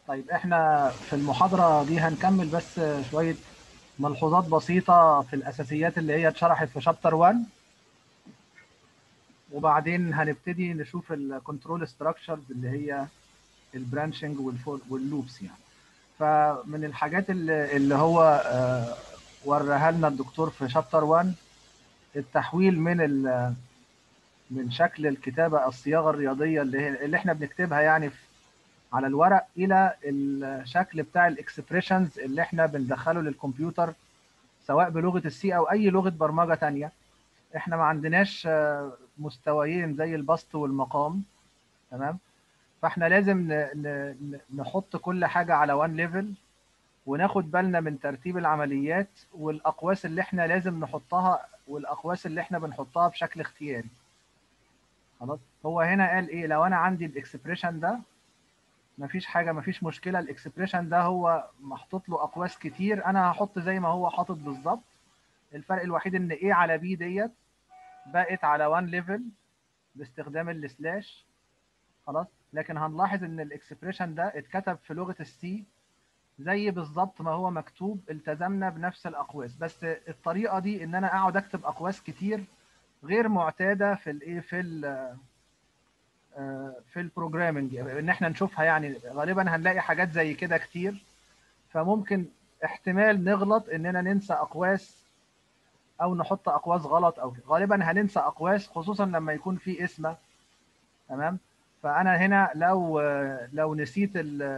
طيب احنا في المحاضرة دي هنكمل بس شوية ملحوظات بسيطة في الأساسيات اللي هي اتشرحت في شابتر 1 وبعدين هنبتدي نشوف الكنترول ستراكشرز اللي هي البرانشنج واللوبس يعني فمن الحاجات اللي, اللي هو وراها لنا الدكتور في شابتر 1 التحويل من ال من شكل الكتابة الصياغة الرياضية اللي, هي اللي احنا بنكتبها يعني في على الورق الى الشكل بتاع الاكسبريشنز اللي احنا بندخله للكمبيوتر سواء بلغه السي او اي لغه برمجه تانية احنا ما عندناش مستويين زي البسط والمقام تمام فاحنا لازم نحط كل حاجه على وان ليفل وناخد بالنا من ترتيب العمليات والاقواس اللي احنا لازم نحطها والاقواس اللي احنا بنحطها بشكل اختياري خلاص هو هنا قال ايه لو انا عندي الاكسبريشن ده مفيش حاجه مفيش مشكله الاكسبريشن ده هو محطوط له اقواس كتير انا هحط زي ما هو حاطط بالظبط الفرق الوحيد ان A على B ديت بقت على 1 ليفل باستخدام السلاش خلاص لكن هنلاحظ ان الاكسبريشن ده اتكتب في لغه السي زي بالظبط ما هو مكتوب التزمنا بنفس الاقواس بس الطريقه دي ان انا اقعد اكتب اقواس كتير غير معتاده في الايه في ال في البروجرامنج ان احنا نشوفها يعني غالبا هنلاقي حاجات زي كده كتير فممكن احتمال نغلط اننا ننسى اقواس او نحط اقواس غلط او غالبا هننسى اقواس خصوصا لما يكون في اسمه تمام فانا هنا لو لو نسيت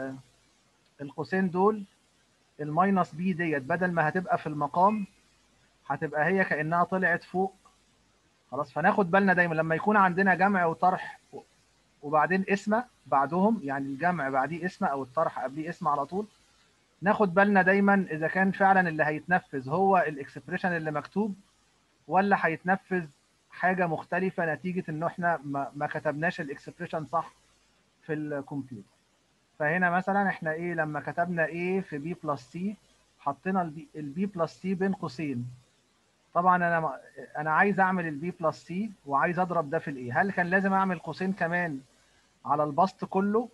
القوسين دول الماينس بي ديت بدل ما هتبقى في المقام هتبقى هي كانها طلعت فوق خلاص فناخد بالنا دايما لما يكون عندنا جمع وطرح وبعدين اسمه بعدهم يعني الجمع بعديه اسمه او الطرح قبليه اسم على طول ناخد بالنا دايما اذا كان فعلا اللي هيتنفذ هو الاكسبريشن اللي مكتوب ولا هيتنفذ حاجه مختلفه نتيجه انه احنا ما, ما كتبناش الاكسبريشن صح في الكمبيوتر فهنا مثلا احنا ايه لما كتبنا ايه في بي بلس سي حطينا البي بلس سي بين قوسين طبعا انا انا عايز اعمل البي بلس سي وعايز اضرب ده في الايه هل كان لازم اعمل قوسين كمان على البسط كله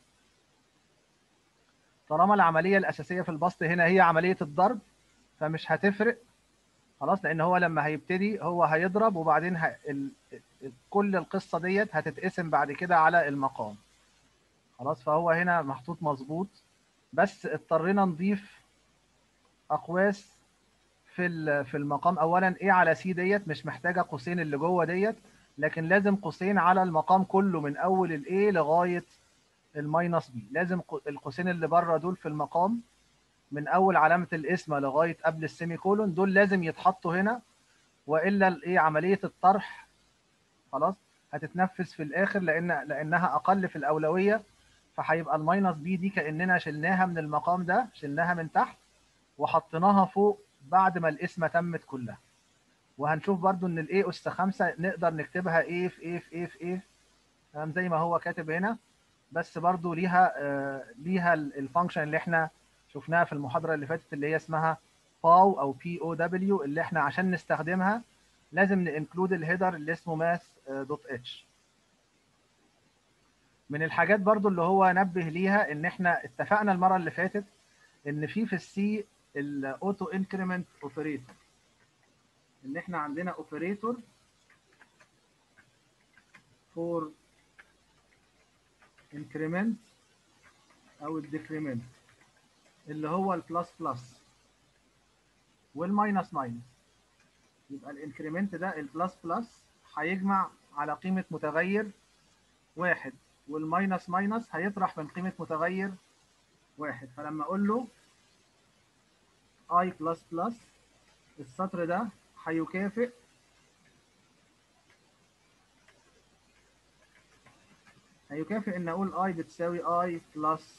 طالما العمليه الاساسيه في البسط هنا هي عمليه الضرب فمش هتفرق خلاص لان هو لما هيبتدي هو هيضرب وبعدين ه... ال... كل القصه ديت هتتقسم بعد كده على المقام خلاص فهو هنا محطوط مظبوط بس اضطرينا نضيف اقواس في في المقام اولا ايه على سي ديت مش محتاجه قوسين اللي جوه ديت لكن لازم قوسين على المقام كله من اول الايه لغايه الماينس بي لازم القوسين اللي بره دول في المقام من اول علامه الاسم لغايه قبل السيمي كولون دول لازم يتحطوا هنا والا الايه عمليه الطرح خلاص هتتنفذ في الاخر لان لانها اقل في الاولويه فهيبقى الماينس بي دي كاننا شلناها من المقام ده شلناها من تحت وحطيناها فوق بعد ما القسمة تمت كلها وهنشوف برضو ان الاي اس 5 نقدر نكتبها ايه في ايه في ايه في ايه تمام زي ما هو كاتب هنا بس برضو ليها آه ليها الفانكشن اللي احنا شفناها في المحاضرة اللي فاتت اللي هي اسمها باو او بي او دبليو اللي احنا عشان نستخدمها لازم ننكلود الهيدر اللي اسمه ماث دوت اتش من الحاجات برضو اللي هو نبه ليها ان احنا اتفقنا المرة اللي فاتت ان في في السي الاوتو انكريمنت اوبريتور ان احنا عندنا اوبريتور فور انكريمنت او الديكريمنت اللي هو البلس بلس والماينس ماينس يبقى الانكريمنت ده البلس بلس هيجمع على قيمة متغير واحد والماينس ماينس هيطرح من قيمة متغير واحد فلما اقول له i بلس بلس السطر ده هيكافئ هيكافئ ان اقول i بتساوي i بلس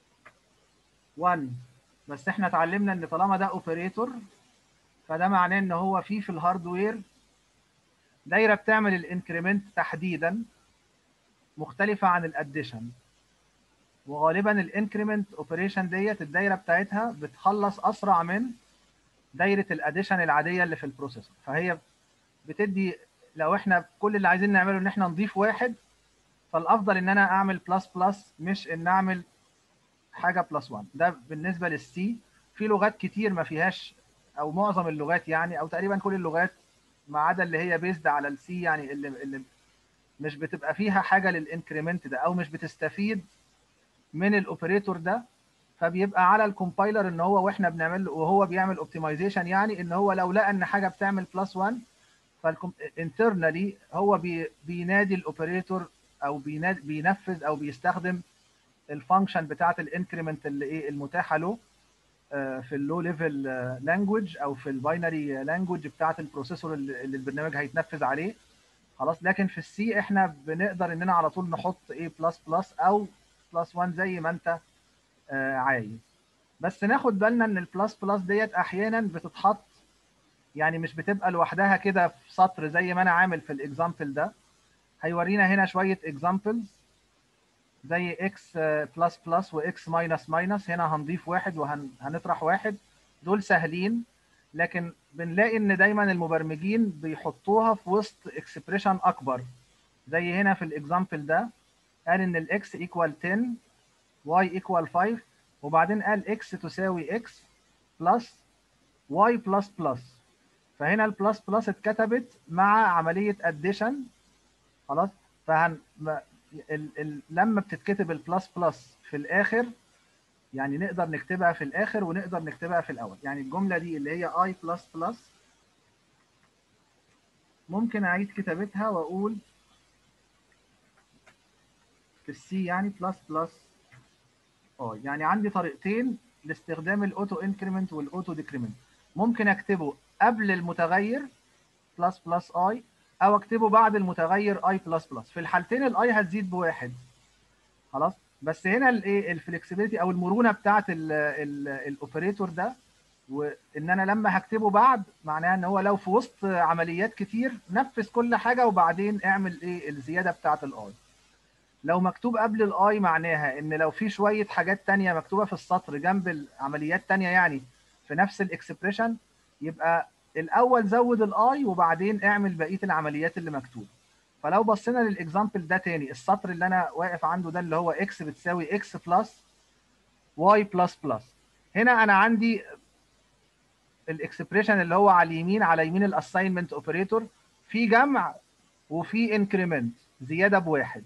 1 بس احنا اتعلمنا ان طالما ده اوبريتور فده معناه ان هو في في الهاردوير دايره بتعمل الانكريمنت تحديدا مختلفه عن الاديشن وغالبا الانكريمنت اوبريشن ديت الدايره بتاعتها بتخلص اسرع من دايره الاديشن العاديه اللي في البروسيسور فهي بتدي لو احنا كل اللي عايزين نعمله ان احنا نضيف واحد فالافضل ان انا اعمل بلس بلس مش ان اعمل حاجه بلس 1 ده بالنسبه للسي في لغات كتير ما فيهاش او معظم اللغات يعني او تقريبا كل اللغات ما عدا اللي هي بيزد على السي يعني اللي, اللي مش بتبقى فيها حاجه للانكريمنت ده او مش بتستفيد من الاوبريتور ده فبيبقى على الكومبايلر ان هو واحنا بنعمل وهو بيعمل اوبتمايزيشن يعني ان هو لو لقى ان حاجه بتعمل بلس 1 فالانترنالي هو بي بينادي الاوبريتور او بينادي بينفذ او بيستخدم الفانكشن بتاعه الانكريمنت اللي ايه المتاحه له في اللو ليفل لانجوج او في الباينري لانجوج بتاعه البروسيسور اللي البرنامج هيتنفذ عليه خلاص لكن في السي احنا بنقدر اننا على طول نحط ايه بلس بلس او بلس 1 زي ما انت عايز بس ناخد بالنا ان البلس بلس ديت احيانا بتتحط يعني مش بتبقى لوحدها كده في سطر زي ما انا عامل في الاكزامبل ده هيورينا هنا شويه اكزامبلز زي اكس بلس بلس واكس ماينس ماينس هنا هنضيف واحد وهنطرح واحد دول سهلين لكن بنلاقي ان دايما المبرمجين بيحطوها في وسط اكسبريشن اكبر زي هنا في الاكزامبل ده قال ان الاكس ايكوال 10 y equal 5 وبعدين قال x تساوي x بلس y بلس بلس فهنا البلس بلس اتكتبت مع عملية addition خلاص فهن ال... ال... لما بتتكتب البلس بلس في الآخر يعني نقدر نكتبها في الآخر ونقدر نكتبها في الأول يعني الجملة دي اللي هي i بلس بلس ممكن أعيد كتابتها وأقول في السي يعني بلس بلس اه يعني عندي طريقتين لاستخدام الاوتو انكريمنت والاوتو ديكريمنت ممكن اكتبه قبل المتغير بلس بلس اي او اكتبه بعد المتغير اي بلس بلس في الحالتين الاي هتزيد بواحد خلاص بس هنا الايه الفلكسبيليتي او المرونه بتاعه الاوبريتور ده وان انا لما هكتبه بعد معناها ان هو لو في وسط عمليات كتير نفذ كل حاجه وبعدين اعمل ايه الزياده بتاعه الاي لو مكتوب قبل الاي معناها ان لو في شويه حاجات تانية مكتوبه في السطر جنب العمليات تانية يعني في نفس الاكسبريشن يبقى الاول زود الاي وبعدين اعمل بقيه العمليات اللي مكتوبه فلو بصينا للاكزامبل ده تاني السطر اللي انا واقف عنده ده اللي هو اكس بتساوي اكس بلس واي بلس بلس هنا انا عندي الاكسبريشن اللي هو على اليمين على يمين الاساينمنت اوبريتور في جمع وفي انكريمنت زياده بواحد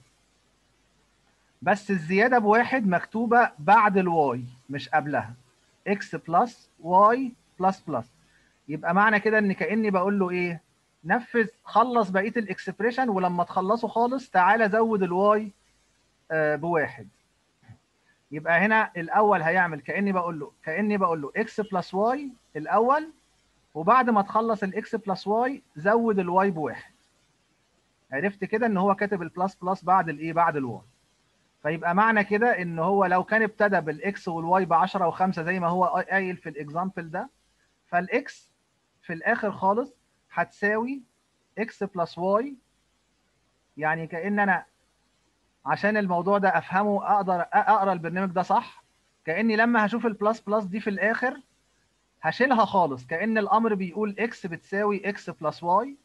بس الزياده بواحد مكتوبه بعد الواي مش قبلها اكس بلس واي بلس بلس يبقى معنى كده ان كاني بقول له ايه نفذ خلص بقيه الاكسبريشن ولما تخلصه خالص تعالى زود الواي آه بواحد يبقى هنا الاول هيعمل كاني بقول له كاني بقول له اكس بلس واي الاول وبعد ما تخلص الاكس بلس واي زود الواي بواحد عرفت كده ان هو كاتب البلس بلس بعد الايه بعد الواي فيبقى معنى كده ان هو لو كان ابتدى بالاكس والواي ب 10 و5 زي ما هو قايل في الاكزامبل ده فالاكس في الاخر خالص هتساوي اكس بلس واي يعني كان انا عشان الموضوع ده افهمه اقدر اقرا البرنامج ده صح كاني لما هشوف البلس بلس دي في الاخر هشيلها خالص كان الامر بيقول اكس بتساوي اكس بلس واي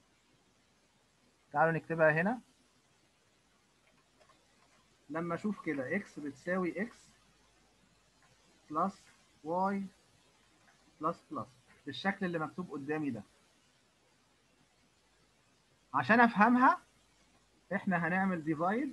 تعالوا نكتبها هنا لما اشوف كده اكس بتساوي اكس بلس واي بلس بلس بالشكل اللي مكتوب قدامي ده عشان افهمها احنا هنعمل ديفايد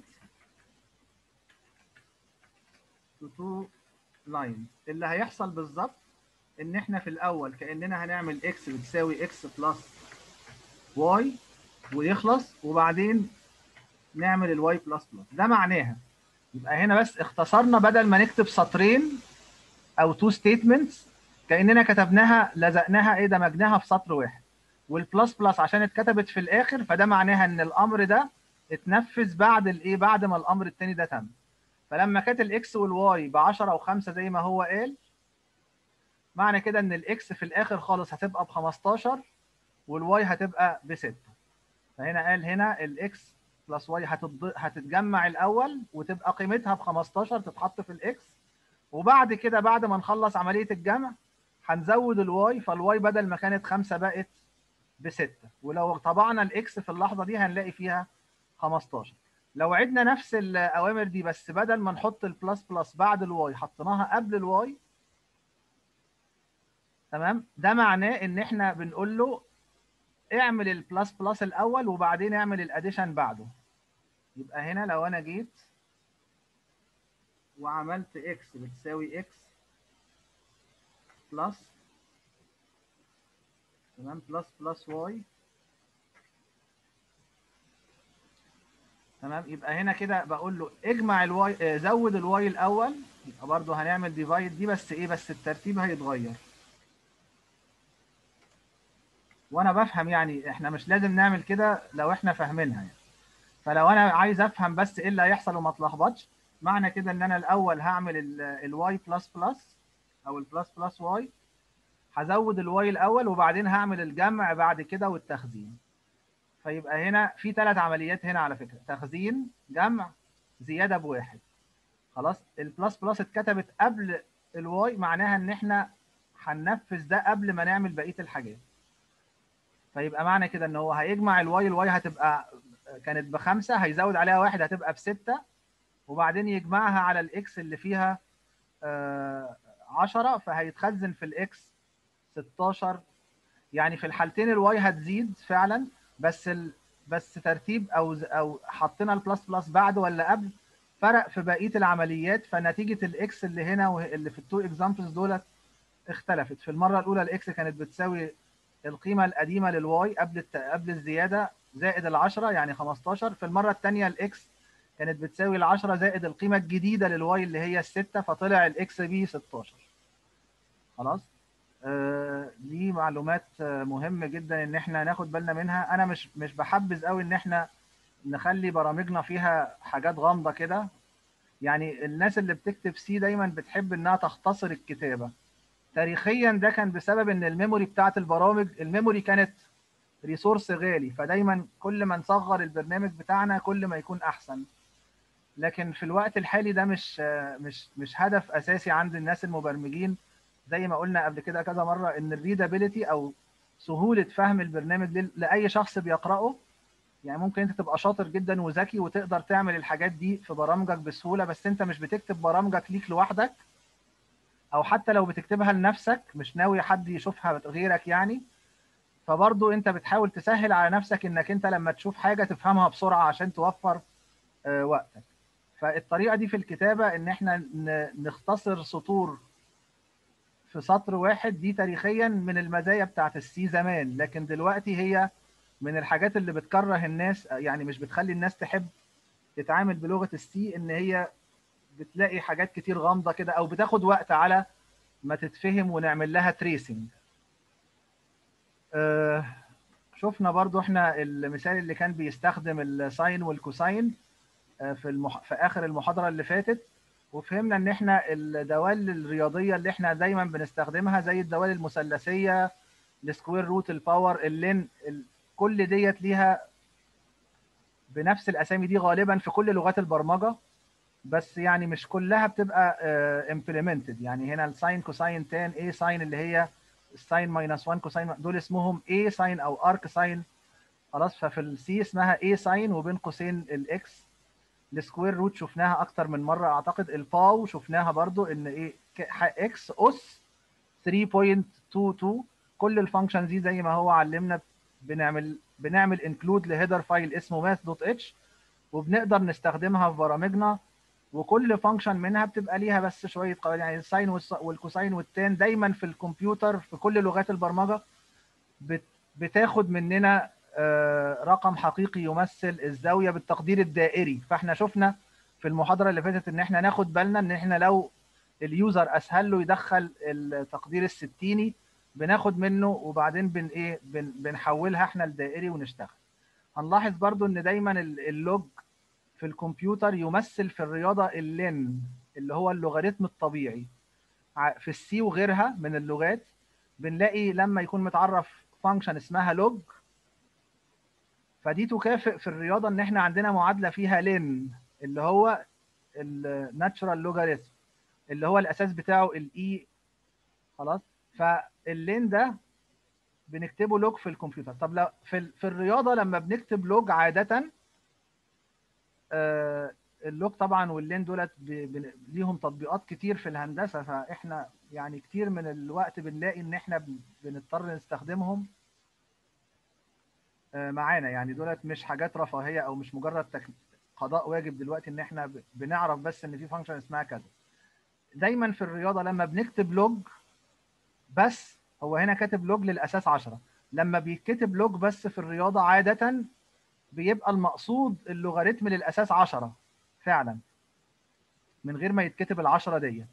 to two lines اللي هيحصل بالظبط ان احنا في الاول كاننا هنعمل اكس بتساوي اكس بلس واي ويخلص وبعدين نعمل الواي بلس بلس ده معناها يبقى هنا بس اختصرنا بدل ما نكتب سطرين او تو ستيتمنتس كاننا كتبناها لزقناها ايه دمجناها في سطر واحد والبلس بلس عشان اتكتبت في الاخر فده معناها ان الامر ده اتنفذ بعد الايه بعد ما الامر الثاني ده تم فلما كانت الاكس والواي ب 10 و5 زي ما هو قال معنى كده ان الاكس في الاخر خالص هتبقى ب 15 والواي هتبقى ب 6 فهنا قال هنا الاكس بلس واي هتض... هتتجمع الاول وتبقى قيمتها ب 15 تتحط في الاكس وبعد كده بعد ما نخلص عمليه الجمع هنزود الواي فالواي بدل ما كانت 5 بقت ب 6 ولو طبعنا الاكس في اللحظه دي هنلاقي فيها 15 لو عدنا نفس الاوامر دي بس بدل ما نحط البلس بلس بعد الواي حطيناها قبل الواي تمام ده معناه ان احنا بنقول له اعمل البلس بلس الاول وبعدين اعمل الاديشن بعده يبقى هنا لو انا جيت وعملت اكس بتساوي اكس بلس تمام بلس بلس واي تمام يبقى هنا كده بقول له اجمع الواي زود الواي الاول يبقى برضه هنعمل ديفايد دي بس ايه بس الترتيب هيتغير وانا بفهم يعني احنا مش لازم نعمل كده لو احنا فاهمينها يعني فلو انا عايز افهم بس ايه اللي هيحصل وما اتلخبطش معنى كده ان انا الاول هعمل الواي بلس بلس او البلس بلس واي هزود الواي الاول وبعدين هعمل الجمع بعد كده والتخزين فيبقى هنا في ثلاث عمليات هنا على فكره تخزين جمع زياده بواحد خلاص البلس بلس اتكتبت قبل الواي معناها ان احنا هننفذ ده قبل ما نعمل بقيه الحاجات فيبقى معنى كده ان هو هيجمع الواي الواي هتبقى كانت بخمسه هيزود عليها واحد هتبقى بسته وبعدين يجمعها على الاكس اللي فيها 10 فهيتخزن في الاكس 16 يعني في الحالتين الواي هتزيد فعلا بس ال... بس ترتيب او او حطينا البلس بلس بعد ولا قبل فرق في بقيه العمليات فنتيجه الاكس اللي هنا واللي في التو اكزامبلز دولت اختلفت في المره الاولى الاكس كانت بتساوي القيمه القديمه للواي قبل الت... قبل الزياده زائد ال10 يعني 15 في المره الثانيه الاكس كانت بتساوي ال10 زائد القيمه الجديده للواي اللي هي الستة فطلع الاكس بي 16 خلاص آه دي معلومات آه مهمه جدا ان احنا ناخد بالنا منها انا مش مش بحبذ قوي ان احنا نخلي برامجنا فيها حاجات غامضه كده يعني الناس اللي بتكتب سي دايما بتحب انها تختصر الكتابه تاريخيا ده كان بسبب ان الميموري بتاعت البرامج الميموري كانت ريسورس غالي فدايما كل ما نصغر البرنامج بتاعنا كل ما يكون احسن لكن في الوقت الحالي ده مش مش مش هدف اساسي عند الناس المبرمجين زي ما قلنا قبل كده كذا مره ان الريدابيلتي او سهوله فهم البرنامج لاي شخص بيقراه يعني ممكن انت تبقى شاطر جدا وذكي وتقدر تعمل الحاجات دي في برامجك بسهوله بس انت مش بتكتب برامجك ليك لوحدك او حتى لو بتكتبها لنفسك مش ناوي حد يشوفها غيرك يعني فبرضو انت بتحاول تسهل على نفسك انك انت لما تشوف حاجه تفهمها بسرعه عشان توفر وقتك فالطريقه دي في الكتابه ان احنا نختصر سطور في سطر واحد دي تاريخيا من المزايا بتاعت السي زمان لكن دلوقتي هي من الحاجات اللي بتكره الناس يعني مش بتخلي الناس تحب تتعامل بلغه السي ان هي بتلاقي حاجات كتير غامضه كده او بتاخد وقت على ما تتفهم ونعمل لها تريسنج آه شفنا برضو احنا المثال اللي كان بيستخدم الساين والكوساين آه في المح... في اخر المحاضره اللي فاتت وفهمنا ان احنا الدوال الرياضيه اللي احنا دايما بنستخدمها زي الدوال المثلثيه السكوير روت الباور اللين ال... كل ديت ليها بنفس الاسامي دي غالبا في كل لغات البرمجه بس يعني مش كلها بتبقى امبلمنتد يعني هنا الساين كوساين تان اي ساين اللي هي الساين ماينس 1 كوساين دول اسمهم اي ساين او ارك ساين خلاص ففي السي اسمها اي ساين وبين قوسين الاكس السكوير روت شفناها اكتر من مره اعتقد الباو شفناها برضو ان ايه اكس اس 3.22 كل الفانكشنز دي زي ما هو علمنا بنعمل بنعمل انكلود لهيدر فايل اسمه ماث دوت اتش وبنقدر نستخدمها في برامجنا وكل فانكشن منها بتبقى ليها بس شويه قواعد يعني الساين والكوساين والتان دايما في الكمبيوتر في كل لغات البرمجه بتاخد مننا رقم حقيقي يمثل الزاويه بالتقدير الدائري فاحنا شفنا في المحاضره اللي فاتت ان احنا ناخد بالنا ان احنا لو اليوزر اسهل له يدخل التقدير الستيني بناخد منه وبعدين بن ايه بن بنحولها احنا لدائري ونشتغل هنلاحظ برضو ان دايما اللوج في الكمبيوتر يمثل في الرياضه اللين اللي هو اللوغاريتم الطبيعي في السي وغيرها من اللغات بنلاقي لما يكون متعرف فانكشن اسمها لوج فدي تكافئ في الرياضه ان احنا عندنا معادله فيها لين اللي هو الناتشرال لوغاريتم اللي هو الاساس بتاعه الاي خلاص فاللين ده بنكتبه لوج في الكمبيوتر طب لو في في الرياضه لما بنكتب لوج عاده آه، اللوج طبعا واللين دولت ب- ب- ليهم تطبيقات كتير في الهندسه فاحنا يعني كتير من الوقت بنلاقي ان احنا بن- بنضطر نستخدمهم آه، معانا يعني دولت مش حاجات رفاهيه او مش مجرد تك... قضاء واجب دلوقتي ان احنا ب- بنعرف بس ان في فانكشن اسمها كذا دايما في الرياضه لما بنكتب لوج بس هو هنا كاتب لوج للاساس 10 لما بيتكتب لوج بس في الرياضه عاده بيبقى المقصود اللوغاريتم للاساس 10 فعلا من غير ما يتكتب العشرة ديت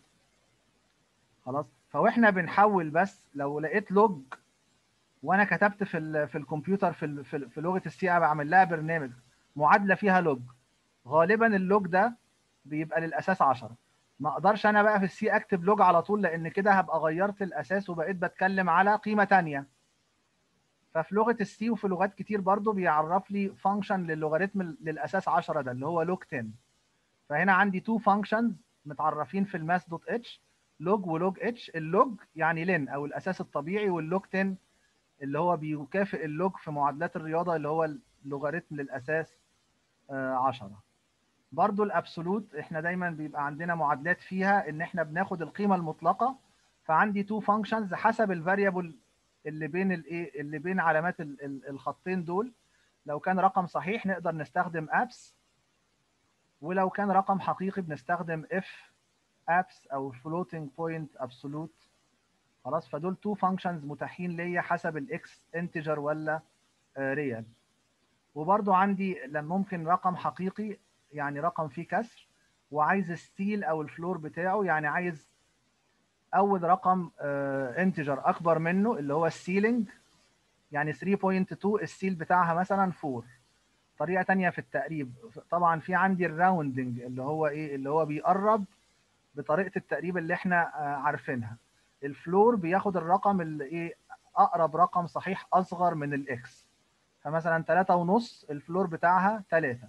خلاص فاحنا بنحول بس لو لقيت لوج وانا كتبت في ال في الكمبيوتر في ال في, في لغه السي بعمل لها برنامج معادله فيها لوج غالبا اللوج ده بيبقى للاساس 10 ما اقدرش انا بقى في السي اكتب لوج على طول لان كده هبقى غيرت الاساس وبقيت بتكلم على قيمه تانية ففي لغه السي وفي لغات كتير برضو بيعرف لي فانكشن للوغاريتم للاساس 10 ده اللي هو لوج 10 فهنا عندي تو فانكشنز متعرفين في الماس دوت اتش لوج ولوج اتش اللوج يعني لين او الاساس الطبيعي واللوج 10 اللي هو بيكافئ اللوج في معادلات الرياضه اللي هو اللوغاريتم للاساس 10 برضو الابسولوت احنا دايما بيبقى عندنا معادلات فيها ان احنا بناخد القيمه المطلقه فعندي تو فانكشنز حسب الفاريبل اللي بين الايه اللي بين علامات ال- ال- الخطين دول لو كان رقم صحيح نقدر نستخدم ابس ولو كان رقم حقيقي بنستخدم اف ابس او floating point absolute خلاص فدول تو فانكشنز متاحين ليا حسب الاكس انتجر ولا ريال وبرضو عندي لما ممكن رقم حقيقي يعني رقم فيه كسر وعايز الستيل او الفلور بتاعه يعني عايز اول رقم انتجر اكبر منه اللي هو السيلينج يعني 3.2 السيل بتاعها مثلا 4 طريقه تانية في التقريب طبعا في عندي الراوندنج اللي هو ايه اللي هو بيقرب بطريقه التقريب اللي احنا آه، عارفينها الفلور بياخد الرقم اللي ايه اقرب رقم صحيح اصغر من الاكس فمثلا 3 ونص الفلور بتاعها 3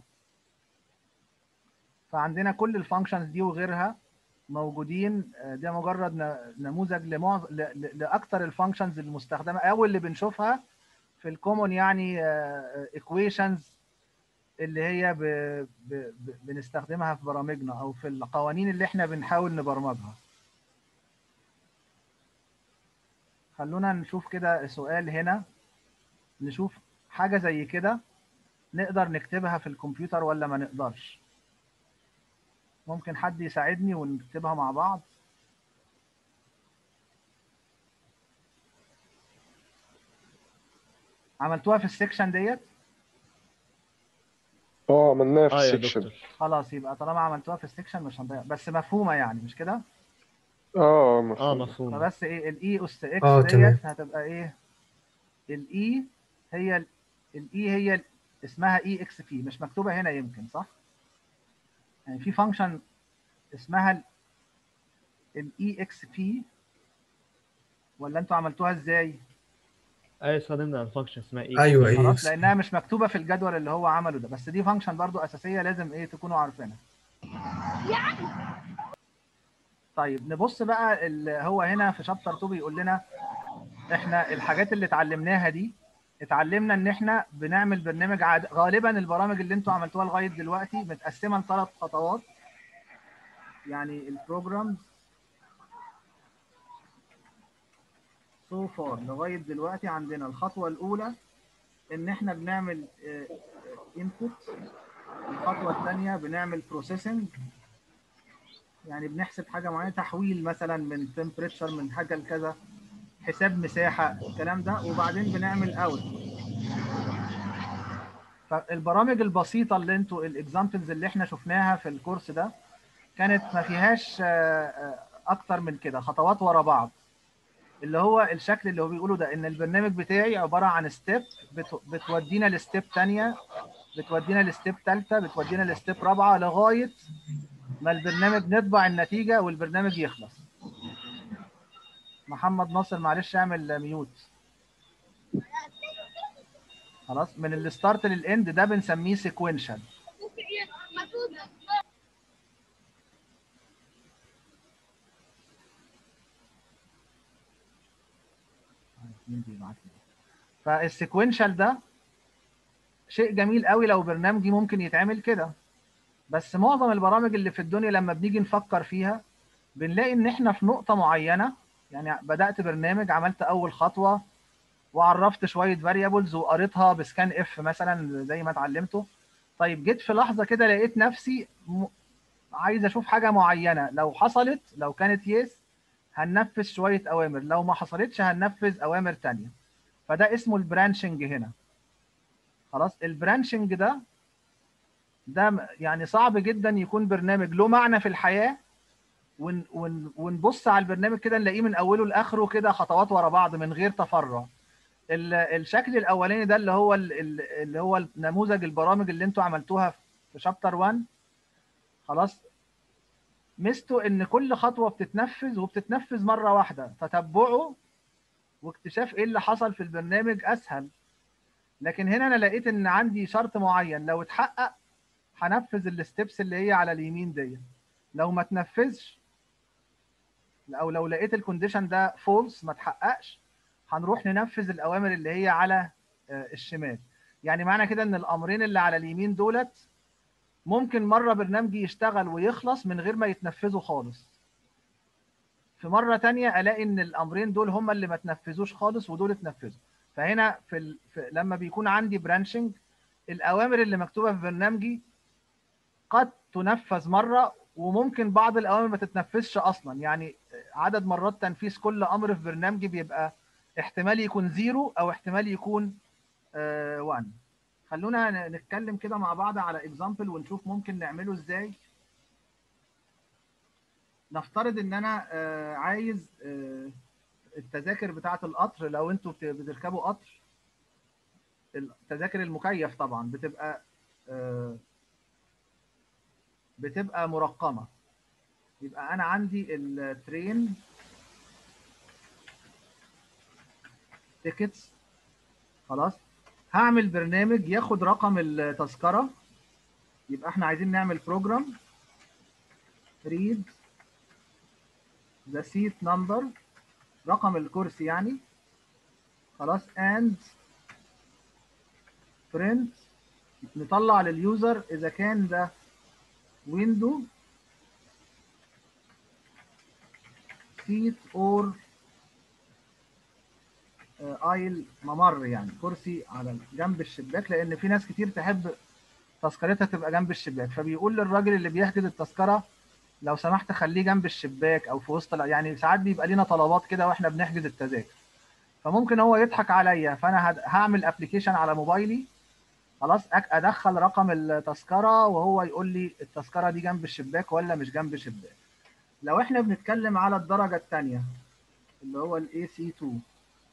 فعندنا كل الفانكشنز دي وغيرها موجودين آه، ده مجرد ن- نموذج لمعظ... ل... ل... لاكثر الفانكشنز المستخدمه او اللي بنشوفها في الكومون يعني ايكويشنز اللي هي ب... ب... ب... بنستخدمها في برامجنا او في القوانين اللي احنا بنحاول نبرمجها خلونا نشوف كده سؤال هنا نشوف حاجة زي كده نقدر نكتبها في الكمبيوتر ولا ما نقدرش ممكن حد يساعدني ونكتبها مع بعض عملتوها في السكشن ديت اه عملناها في اه يا السكشن دكتور خلاص يبقى طالما عملتوها في السكشن مش هنضيع بس مفهومة يعني مش كده اه اه مفهوم مفهوم فبس ايه الاي اس اكس آه، تمام. ديت هتبقى ايه الاي هي الاي هي ال- اسمها اي اكس بي مش مكتوبه هنا يمكن صح يعني في فانكشن اسمها الاي اكس بي ولا انتوا عملتوها ازاي ايوه استخدمنا الفانكشن اسمها ايه ايوه ايه خلاص لانها مش مكتوبه في الجدول اللي هو عمله ده بس دي فانكشن برضو اساسيه لازم ايه تكونوا عارفينها طيب نبص بقى اللي هو هنا في شابتر 2 بيقول لنا احنا الحاجات اللي اتعلمناها دي اتعلمنا ان احنا بنعمل برنامج عاد... غالبا البرامج اللي انتوا عملتوها لغايه دلوقتي متقسمه لثلاث خطوات يعني البروجرامز سو فار لغايه دلوقتي عندنا الخطوه الاولى ان احنا بنعمل انبوت الخطوه الثانيه بنعمل بروسيسنج يعني بنحسب حاجه معينه تحويل مثلا من تمبريتشر من حاجه لكذا حساب مساحه الكلام ده وبعدين بنعمل اوت فالبرامج البسيطه اللي انتوا الاكزامبلز اللي احنا شفناها في الكورس ده كانت ما فيهاش آه، آه، اكتر من كده خطوات ورا بعض اللي هو الشكل اللي هو بيقوله ده ان البرنامج بتاعي عباره عن ستيب بتودينا لستيب ثانيه بتودينا لستيب ثالثه بتودينا لستيب رابعه لغايه ما البرنامج نطبع النتيجه والبرنامج يخلص محمد ناصر معلش اعمل ميوت خلاص من الستارت للاند ده بنسميه سيكوينشال مين بيبعت لي؟ فالسيكوينشال ده شيء جميل قوي لو برنامجي ممكن يتعمل كده بس معظم البرامج اللي في الدنيا لما بنيجي نفكر فيها بنلاقي ان احنا في نقطة معينة يعني بدأت برنامج عملت اول خطوة وعرفت شوية فاريبلز وقريتها بسكان اف مثلا زي ما اتعلمته طيب جيت في لحظة كده لقيت نفسي م... عايز اشوف حاجة معينة لو حصلت لو كانت يس هننفذ شوية اوامر لو ما حصلتش هننفذ اوامر تانية فده اسمه البرانشنج هنا خلاص البرانشنج ده ده يعني صعب جدا يكون برنامج له معنى في الحياة ون ون ونبص على البرنامج كده نلاقيه من اوله لاخره كده خطوات ورا بعض من غير تفرع الشكل الاولاني ده اللي هو اللي هو نموذج البرامج اللي انتوا عملتوها في شابتر 1 خلاص ميزته ان كل خطوه بتتنفذ وبتتنفذ مره واحده تتبعه واكتشاف ايه اللي حصل في البرنامج اسهل لكن هنا انا لقيت ان عندي شرط معين لو اتحقق هنفذ الستبس اللي هي على اليمين دي لو ما تنفذش او لو لقيت الكونديشن ده فولس ما تحققش هنروح ننفذ الاوامر اللي هي على الشمال يعني معنى كده ان الامرين اللي على اليمين دولت ممكن مره برنامجي يشتغل ويخلص من غير ما يتنفذوا خالص في مره تانية الاقي ان الامرين دول هم اللي ما تنفذوش خالص ودول اتنفذوا فهنا في, ال... في لما بيكون عندي برانشنج الاوامر اللي مكتوبه في برنامجي قد تنفذ مره وممكن بعض الاوامر ما تتنفذش اصلا يعني عدد مرات تنفيذ كل امر في برنامجي بيبقى احتمال يكون زيرو او احتمال يكون 1 uh, خلونا نتكلم كده مع بعض على اكزامبل ونشوف ممكن نعمله ازاي نفترض ان انا uh, عايز uh, التذاكر بتاعه القطر لو انتوا بتركبوا قطر التذاكر المكيف طبعا بتبقى بتبقى مرقمه يبقى انا عندي الترين تيكتس خلاص هعمل برنامج ياخد رقم التذكره يبقى احنا عايزين نعمل بروجرام read the seat number رقم الكرسي يعني خلاص and print نطلع لليوزر اذا كان ده ويندو seat or ايل ممر يعني كرسي على جنب الشباك لان في ناس كتير تحب تذكرتها تبقى جنب الشباك فبيقول للراجل اللي بيحجز التذكره لو سمحت خليه جنب الشباك او في وسط يعني ساعات بيبقى لينا طلبات كده واحنا بنحجز التذاكر فممكن هو يضحك عليا فانا هعمل ابلكيشن على موبايلي خلاص ادخل رقم التذكره وهو يقول لي التذكره دي جنب الشباك ولا مش جنب الشباك لو احنا بنتكلم على الدرجه الثانيه اللي هو الاي سي 2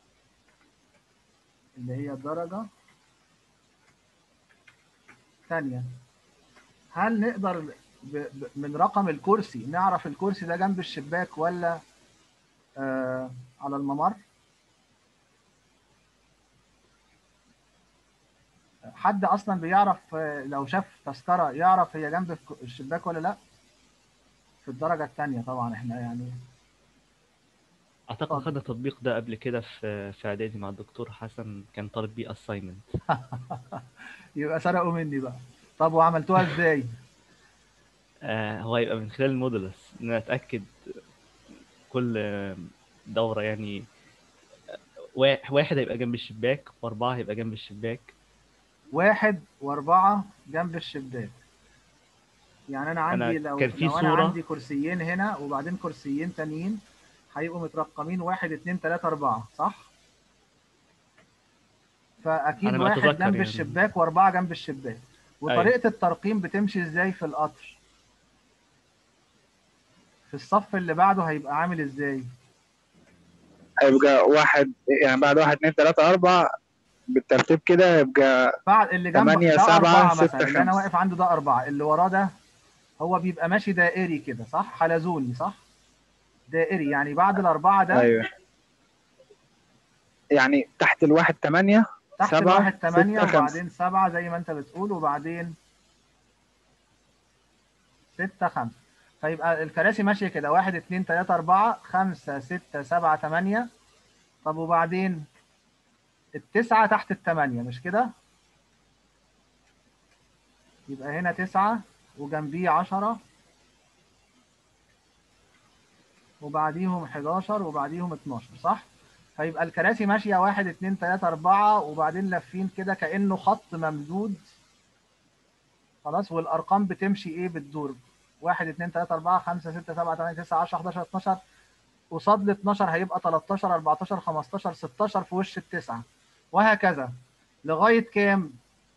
اللي هي الدرجة ثانية هل نقدر ب... ب... من رقم الكرسي نعرف الكرسي ده جنب الشباك ولا آه على الممر حد اصلا بيعرف لو شاف تذكرة يعرف هي جنب الشباك ولا لا في الدرجة الثانية طبعا احنا يعني اعتقد خدنا التطبيق ده قبل كده في في اعدادي مع الدكتور حسن كان طالب بيه اساينمنت يبقى سرقوا مني بقى طب وعملتوها ازاي آه هو هيبقى من خلال المودولس ان انا اتاكد كل دوره يعني واحد هيبقى جنب الشباك واربعه هيبقى جنب الشباك واحد واربعه جنب الشباك يعني انا عندي أنا لو كان في لو انا صورة- عندي كرسيين هنا وبعدين كرسيين تانيين هيبقوا مترقمين واحد اتنين تلاتة أربعة صح؟ فأكيد أنا واحد بتذكر جنب يعني. الشباك وأربعة جنب الشباك وطريقة الترقيم بتمشي إزاي في القطر؟ في الصف اللي بعده هيبقى عامل إزاي؟ هيبقى واحد يعني بعد واحد اتنين تلاتة أربعة بالترتيب كده يبقى بعد اللي جنبه تمانية، ده سبعة، أربعة ستة، مثلا اللي أنا خمسة. واقف عنده ده أربعة اللي وراه ده هو بيبقى ماشي دائري كده صح؟ حلزوني صح؟ دائري يعني بعد الأربعة ده أيوه يعني تحت الواحد تمانية تحت سبعة، الواحد تمانية ستة، وبعدين سبعة زي ما انت بتقول وبعدين ستة خمسة فيبقى الكراسي ماشية كده واحد اتنين تلاتة أربعة خمسة ستة سبعة تمانية طب وبعدين التسعة تحت التمانية مش كده؟ يبقى هنا تسعة وجنبيه 10 وبعديهم 11 وبعديهم 12 صح؟ فيبقى الكراسي ماشية 1 2 3 4 وبعدين لافين كده كأنه خط ممدود خلاص والأرقام بتمشي إيه بتدور 1 2 3 4 5 6 7 8 9 10 11 12 قصاد ال 12 هيبقى 13 14 15 16 في وش التسعة وهكذا لغاية كام؟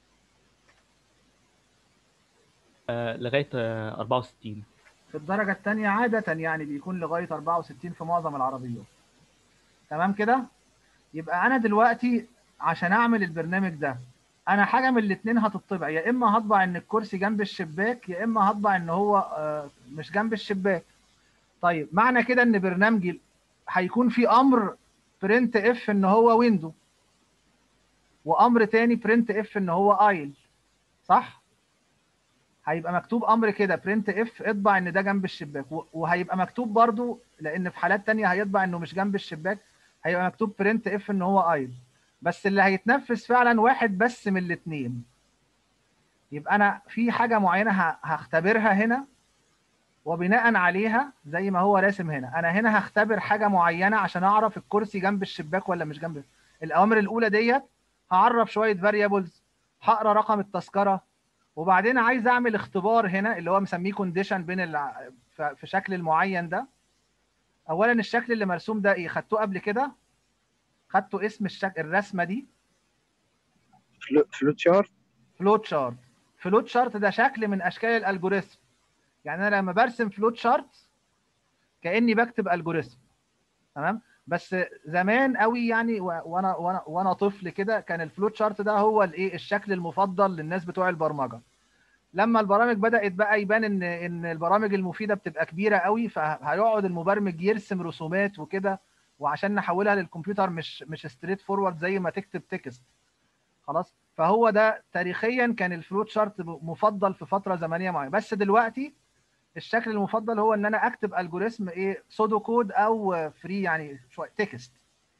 آه، لغايه آه، 64 في الدرجة الثانية عادة يعني بيكون لغاية 64 في معظم العربيات. تمام كده؟ يبقى أنا دلوقتي عشان أعمل البرنامج ده أنا حاجة من الاتنين هتطبع يا إما هطبع إن الكرسي جنب الشباك يا إما هطبع إن هو آه، مش جنب الشباك. طيب معنى كده إن برنامجي هيكون في أمر برنت إف إن هو ويندو وأمر تاني برنت إف إن هو أيل صح؟ هيبقى مكتوب امر كده برنت اف اطبع ان ده جنب الشباك و- وهيبقى مكتوب برضو لان في حالات تانية هيطبع انه مش جنب الشباك هيبقى مكتوب برنت اف ان هو ايل بس اللي هيتنفذ فعلا واحد بس من الاثنين يبقى انا في حاجه معينه ه- هختبرها هنا وبناء عليها زي ما هو راسم هنا انا هنا هختبر حاجه معينه عشان اعرف الكرسي جنب الشباك ولا مش جنب الاوامر الاولى ديت هعرف شويه فاريبلز هقرا رقم التذكره وبعدين عايز اعمل اختبار هنا اللي هو مسميه كونديشن بين الع... ف- في شكل المعين ده اولا الشكل اللي مرسوم ده ايه خدتوه قبل كده خدتوا اسم الشكل الرسمه دي فلو- فلوت شارت فلوت شارت فلوت شارت ده شكل من اشكال الالجوريثم يعني انا لما برسم فلوت شارت كاني بكتب الجوريثم تمام بس زمان قوي يعني و- وانا وانا وانا طفل كده كان الفلوت شارت ده هو الايه الشكل المفضل للناس بتوع البرمجه لما البرامج بدات بقى يبان ان ان البرامج المفيده بتبقى كبيره قوي فهيقعد المبرمج يرسم رسومات وكده وعشان نحولها للكمبيوتر مش مش ستريت فورورد زي ما تكتب تكست خلاص فهو ده تاريخيا كان الفلوت شارت مفضل في فتره زمنيه معينه بس دلوقتي الشكل المفضل هو ان انا اكتب الجوريثم ايه سودو كود او فري يعني شويه تكست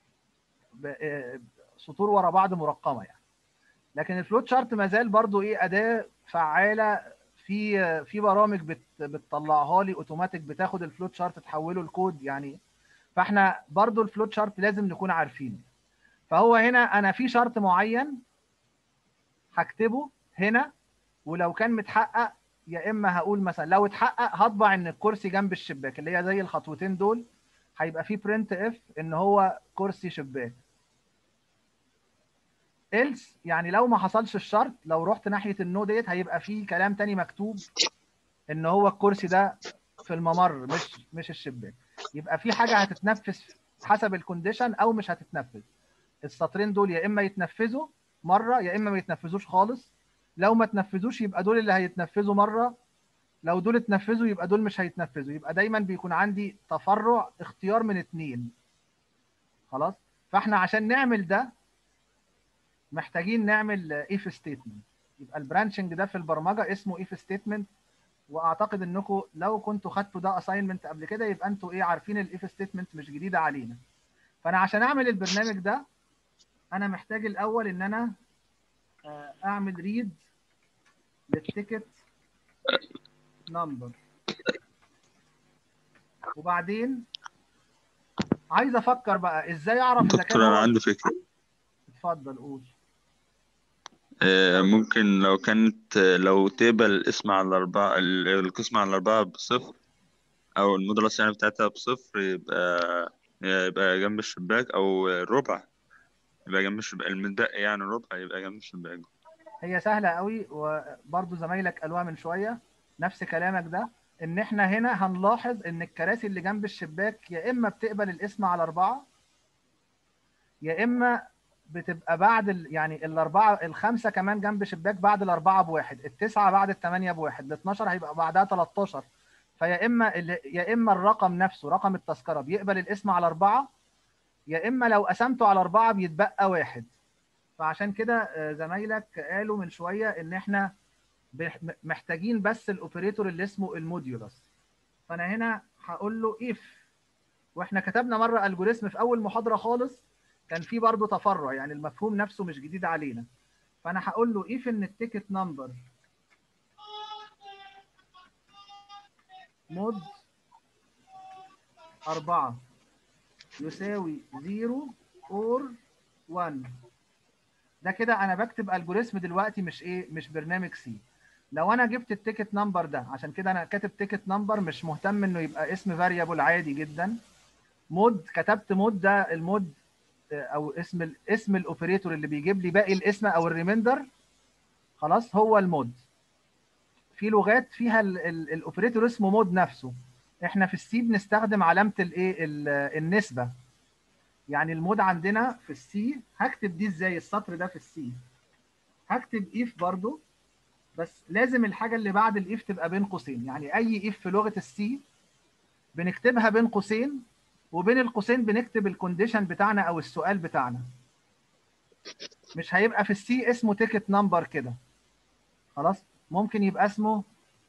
سطور ورا بعض مرقمه يعني لكن الفلوت شارت ما زال برضو ايه اداه فعاله في في برامج بت بتطلعها لي اوتوماتيك بتاخد الفلوت شارت تحوله لكود يعني فاحنا برضو الفلوت شارت لازم نكون عارفينه فهو هنا انا في شرط معين هكتبه هنا ولو كان متحقق يا اما هقول مثلا لو اتحقق هطبع ان الكرسي جنب الشباك اللي هي زي الخطوتين دول هيبقى في برنت اف ان هو كرسي شباك else يعني لو ما حصلش الشرط لو رحت ناحيه النو ديت هيبقى في كلام تاني مكتوب ان هو الكرسي ده في الممر مش مش الشباك يبقى في حاجه هتتنفذ حسب الكونديشن او مش هتتنفذ السطرين دول يا اما يتنفذوا مره يا اما ما يتنفذوش خالص لو ما تنفذوش يبقى دول اللي هيتنفذوا مره لو دول اتنفذوا يبقى دول مش هيتنفذوا يبقى دايما بيكون عندي تفرع اختيار من اتنين خلاص فاحنا عشان نعمل ده محتاجين نعمل اف ستيتمنت يبقى البرانشنج ده في البرمجه اسمه اف ستيتمنت واعتقد انكم لو كنتوا خدتوا ده اساينمنت قبل كده يبقى انتوا ايه عارفين الاف ستيتمنت مش جديده علينا فانا عشان اعمل البرنامج ده انا محتاج الاول ان انا آه، اعمل ريد للتيكت نمبر وبعدين عايز افكر بقى ازاي اعرف اذا كان دكتور أنا هو عندي فكرة اتفضل قول آه، ممكن لو كانت لو تقبل الاسم على الأربعة ال- القسمة على الأربعة بصفر أو المودولس يعني بتاعتها بصفر يبقى يبقى جنب الشباك أو الربع يبقى جنب الشباك المتبقي يعني الربع يبقى جنب الشباك هي سهله قوي وبرضو زمايلك قالوها من شويه نفس كلامك ده ان احنا هنا هنلاحظ ان الكراسي اللي جنب الشباك يا اما بتقبل الاسم على اربعه يا اما بتبقى بعد ال... يعني الاربعه الخمسه كمان جنب شباك بعد الاربعه بواحد التسعه بعد الثمانيه بواحد ال 12 هيبقى بعدها 13 فيا اما ال... يا اما الرقم نفسه رقم التذكره بيقبل الاسم على اربعه يا اما لو قسمته على اربعه بيتبقى واحد فعشان كده آه، زمايلك قالوا من شويه ان احنا بح- محتاجين بس الاوبريتور اللي اسمه الموديولس فانا هنا هقول له اف واحنا كتبنا مره الجوريثم في اول محاضره خالص كان في برضه تفرع يعني المفهوم نفسه مش جديد علينا فانا هقول له اف ان التيكت نمبر مود أربعة يساوي زيرو اور 1 ده كده انا بكتب الجوريزم دلوقتي مش ايه مش برنامج سي لو انا جبت التيكت نمبر ده عشان كده انا كاتب تيكت نمبر مش مهتم انه يبقى اسم فاريبل عادي جدا مود كتبت مود ده المود آه، او اسم ال اسم الاوبريتور اللي بيجيب لي باقي الاسم او الريميندر خلاص هو المود في لغات فيها ال- ال- الاوبريتور اسمه مود نفسه احنا في السي بنستخدم علامه الايه ال- النسبه يعني المود عندنا في السي هكتب دي ازاي السطر ده في السي هكتب اف برضو بس لازم الحاجه اللي بعد الاف تبقى بين قوسين يعني اي اف في لغه السي بنكتبها بين قوسين وبين القوسين بنكتب الكونديشن بتاعنا او السؤال بتاعنا مش هيبقى في السي اسمه تيكت نمبر كده خلاص ممكن يبقى اسمه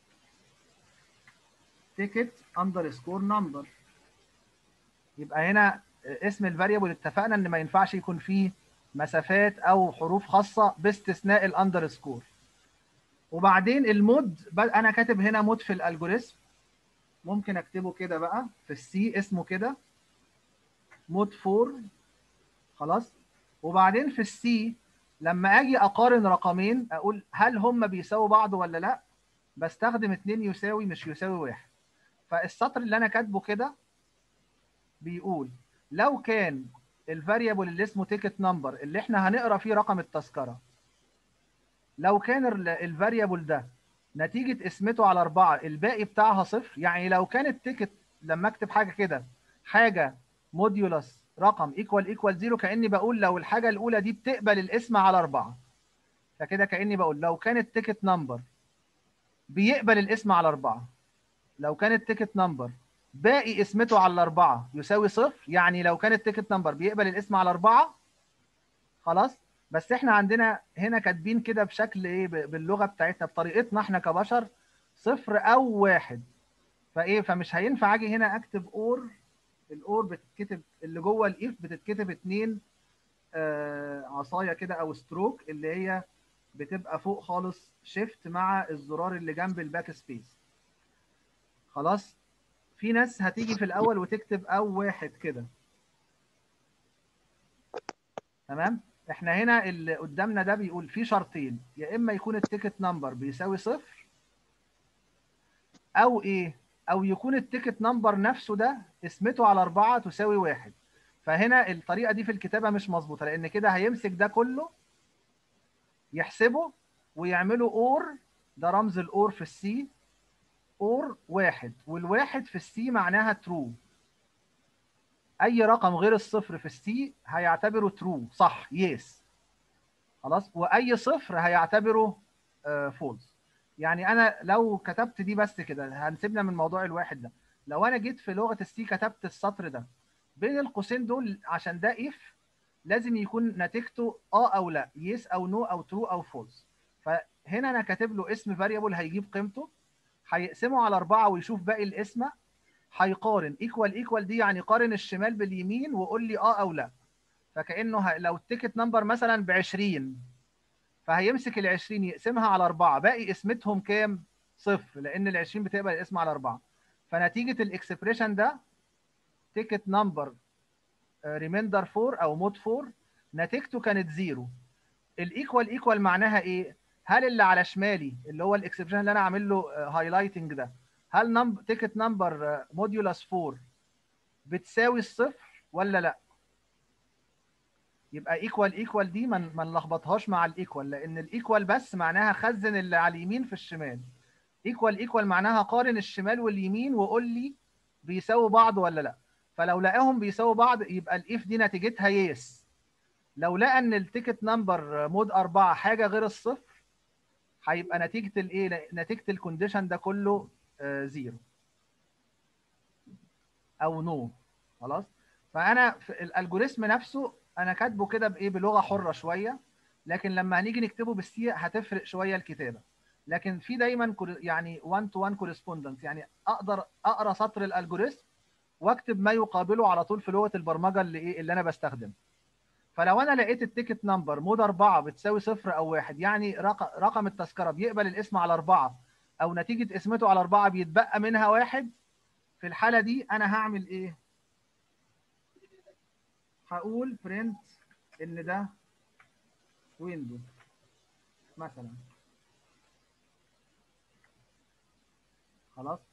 تيكت اندرسكور نمبر يبقى هنا اسم الفاريبل اتفقنا ان ما ينفعش يكون فيه مسافات او حروف خاصه باستثناء الاندرسكور وبعدين المود ب- انا كاتب هنا مود في الالجوريزم ممكن اكتبه كده بقى في السي اسمه كده مود 4 خلاص وبعدين في السي لما اجي اقارن رقمين اقول هل هم بيساووا بعض ولا لا بستخدم 2 يساوي مش يساوي واحد فالسطر اللي انا كاتبه كده بيقول لو كان الفاريبل اللي اسمه تيكت نمبر اللي احنا هنقرا فيه رقم التذكره لو كان الفاريبل ده نتيجه قسمته على أربعة الباقي بتاعها صفر يعني لو كان التيكت لما اكتب حاجه كده حاجه موديولس رقم ايكوال ايكوال زيرو كاني بقول لو الحاجه الاولى دي بتقبل القسمه على أربعة فكده كاني بقول لو كان التيكت نمبر بيقبل القسمه على أربعة لو كان التيكت نمبر باقي قسمته على الأربعة يساوي صفر يعني لو كان التيكت نمبر بيقبل الاسم على أربعة خلاص بس احنا عندنا هنا كاتبين كده بشكل ايه ب- باللغة بتاعتنا بطريقتنا احنا كبشر صفر أو واحد فايه فمش هينفع اجي هنا اكتب اور الاور بتتكتب اللي جوه الاف بتتكتب اتنين آه عصايه كده او ستروك اللي هي بتبقى فوق خالص شيفت مع الزرار اللي جنب الباك سبيس خلاص في ناس هتيجي في الاول وتكتب او واحد كده تمام احنا هنا اللي قدامنا ده بيقول في شرطين يا اما يكون التيكت نمبر بيساوي صفر او ايه او يكون التيكت نمبر نفسه ده اسمته على أربعة تساوي واحد فهنا الطريقة دي في الكتابة مش مظبوطة لأن كده هيمسك ده كله يحسبه ويعمله اور ده رمز الأور في السي اور واحد والواحد في السي معناها ترو أي رقم غير الصفر في السي هيعتبره ترو صح يس خلاص وأي صفر هيعتبره فولس يعني انا لو كتبت دي بس كده هنسيبنا من موضوع الواحد ده لو انا جيت في لغه السي كتبت السطر ده بين القوسين دول عشان ده اف لازم يكون نتيجته اه او لا يس او نو او ترو او فولس فهنا انا كاتب له اسم فاريبل هيجيب قيمته هيقسمه على أربعة ويشوف باقي القسمة هيقارن ايكوال ايكوال دي يعني قارن الشمال باليمين وقول لي اه او لا فكأنه ه... لو التيكت نمبر مثلا ب 20 فهيمسك ال 20 يقسمها على أربعة باقي قسمتهم كام؟ صفر لأن ال 20 بتقبل القسمة على أربعة فنتيجة الإكسبريشن ده تيكت نمبر ريميندر 4 أو مود 4 نتيجته كانت زيرو الإيكوال إيكوال معناها إيه؟ هل اللي على شمالي اللي هو الإكسبريشن اللي أنا عامل له هايلايتنج ده هل نمبر تيكت نمبر موديولس 4 بتساوي الصفر ولا لأ؟ يبقى ايكوال ايكوال دي ما ما نلخبطهاش مع الايكوال لان الايكوال بس معناها خزن اللي على اليمين في الشمال ايكوال ايكوال معناها قارن الشمال واليمين وقول لي بيساووا بعض ولا لا فلو لقاهم بيساووا بعض يبقى الاف دي نتيجتها يس لو لقى ان التيكت نمبر مود أربعة حاجه غير الصفر هيبقى نتيجه الايه نتيجه الكونديشن ده كله آه زيرو او نو خلاص فانا في الالجوريزم نفسه انا كاتبه كده بايه بلغه حره شويه لكن لما هنيجي نكتبه بالسي هتفرق شويه الكتابه لكن في دايما يعني 1 تو 1 كورسبوندنس يعني اقدر اقرا سطر الالجوريزم واكتب ما يقابله على طول في لغه البرمجه اللي ايه اللي انا بستخدمها فلو انا لقيت التيكت نمبر مود 4 بتساوي صفر او واحد يعني رقم رقم التذكره بيقبل الاسم على أربعة او نتيجه قسمته على أربعة بيتبقى منها واحد في الحاله دي انا هعمل ايه هقول برنت ان ده ويندو مثلا خلاص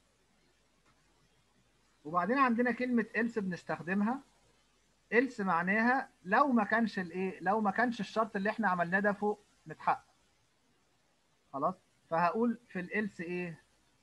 وبعدين عندنا كلمة else بنستخدمها else معناها لو ما كانش الايه لو ما كانش الشرط اللي احنا عملناه ده فوق متحقق خلاص فهقول في الelse ايه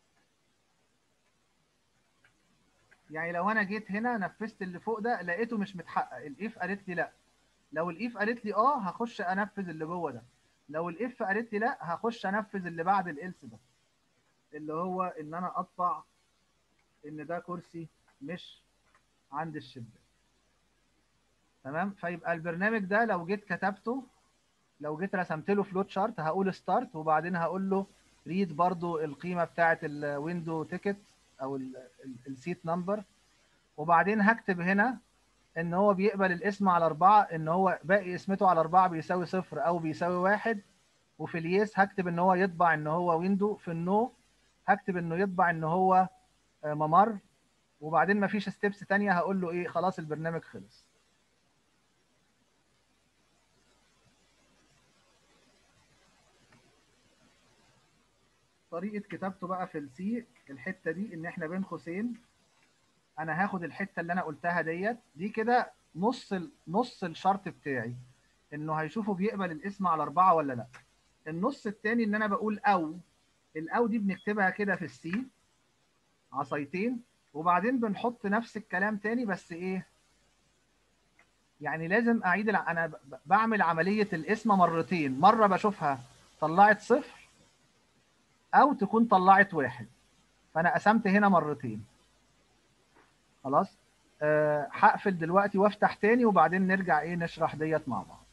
يعني لو انا جيت هنا نفذت اللي فوق ده لقيته مش متحقق الاف قالت لي لا لو الاف قالت لي اه هخش انفذ اللي جوه ده لو الاف قالت لي لا هخش انفذ اللي بعد الالس ده اللي هو ان انا اطبع ان ده كرسي مش عند الشباك تمام فيبقى البرنامج ده لو جيت كتبته لو جيت رسمت له فلوت شارت هقول ستارت وبعدين هقول له ريد برضو القيمه بتاعه الويندو تيكت او السيت نمبر وبعدين هكتب هنا ان هو بيقبل الاسم على اربعه ان هو باقي اسمته على اربعه بيساوي صفر او بيساوي واحد وفي اليس هكتب ان هو يطبع ان هو ويندو في النو هكتب انه يطبع ان هو ممر وبعدين مفيش ستيبس تانية هقول له ايه خلاص البرنامج خلص طريقة كتابته بقى في السي الحتة دي ان احنا بين قوسين انا هاخد الحتة اللي انا قلتها ديت دي كده نص ال... نص الشرط بتاعي انه هيشوفه بيقبل الاسم على اربعة ولا لا النص التاني ان انا بقول او الاو دي بنكتبها كده في السي عصايتين وبعدين بنحط نفس الكلام تاني بس ايه يعني لازم اعيد الع... انا بعمل عملية الاسم مرتين مرة بشوفها طلعت صفر او تكون طلعت واحد فانا قسمت هنا مرتين خلاص أه هقفل دلوقتي وافتح تاني وبعدين نرجع ايه نشرح ديت مع بعض